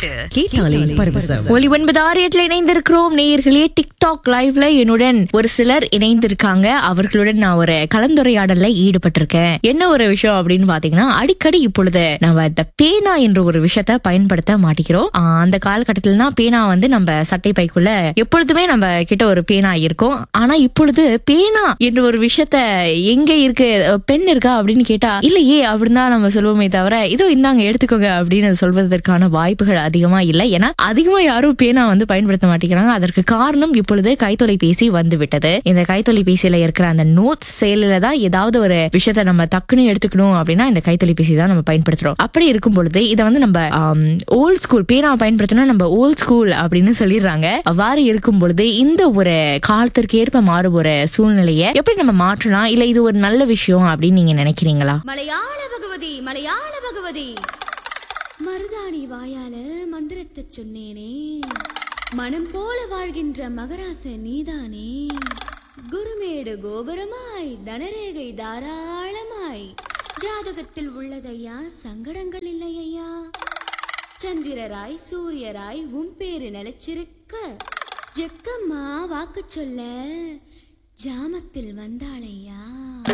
கேட்டாலே பரவசம் ஒலி ஒன்பது ஆறு எட்டுல இணைந்திருக்கிறோம் நேயர்களே டிக்டாக் லைவ்ல என்னுடன் ஒரு சிலர் இணைந்திருக்காங்க அவர்களுடன் நான் ஒரு கலந்துரையாடல்ல ஈடுபட்டிருக்கேன் என்ன ஒரு விஷயம் அப்படின்னு பாத்தீங்கன்னா அடிக்கடி இப்பொழுது நம்ம இந்த பேனா என்ற ஒரு விஷயத்த பயன்படுத்த மாட்டேங்கிறோம் ஆஹ் அந்த காலகட்டத்தில்னா பேனா வந்து நம்ம சட்டை பைக்குள்ள எப்பொழுதுமே நம்ம கிட்ட ஒரு பேனா இருக்கும் ஆனா இப்பொழுது பேனா என்ற ஒரு விஷயத்த எங்க இருக்கு பெண் இருக்கா அப்படின்னு கேட்டா இல்லையே அப்படின்னு தான் நம்ம சொல்லுவோமே தவிர இதோ இந்தாங்க எடுத்துக்கோங்க அப்படின்னு சொல்வதற்கான வாய்ப்புகள் அதிகமா இல்லை ஏன்னா அதிகமா யாரும் பேனா வந்து பயன்படுத்த மாட்டேங்கிறாங்க அதற்கு காரணம் இப்பொழுது கைத்தொலைபேசி வந்து விட்டது இந்த கைத்தொலைபேசியில இருக்கிற அந்த நோட்ஸ் செயலில தான் ஏதாவது ஒரு விஷயத்த நம்ம டக்குன்னு எடுத்துக்கணும் அப்படின்னா இந்த கைத்தொலைபேசி தான் நம்ம பயன்படுத்துறோம் அப்படி இருக்கும் பொழுது இதை வந்து நம்ம ஓல்ட் ஸ்கூல் பேனா பயன்படுத்தினா நம்ம ஓல்ட் ஸ்கூல் அப்படின்னு சொல்லிடுறாங்க அவ்வாறு இருக்கும் பொழுது இந்த ஒரு காலத்திற்கு ஏற்ப மாறும் ஒரு சூழ்நிலையை எப்படி நம்ம மாற்றலாம் இல்ல இது ஒரு நல்ல விஷயம் அப்படின்னு நீங்க நினைக்கிறீங்களா மலையாள பகவதி மலையாள பகவதி மருதாணி வாயால மந்திரத்தை சொன்னேனே மனம் போல வாழ்கின்ற மகராச நீதானே குருமேடு கோபுரமாய் தனரேகை தாராளமாய் ஜாதகத்தில் உள்ளதையா சங்கடங்கள் இல்லையா சந்திரராய் சூரியராய் உன் பேரு நிலைச்சிருக்க ஜெக்கம்மா வாக்கு சொல்ல ஜாமத்தில் வந்தாளையா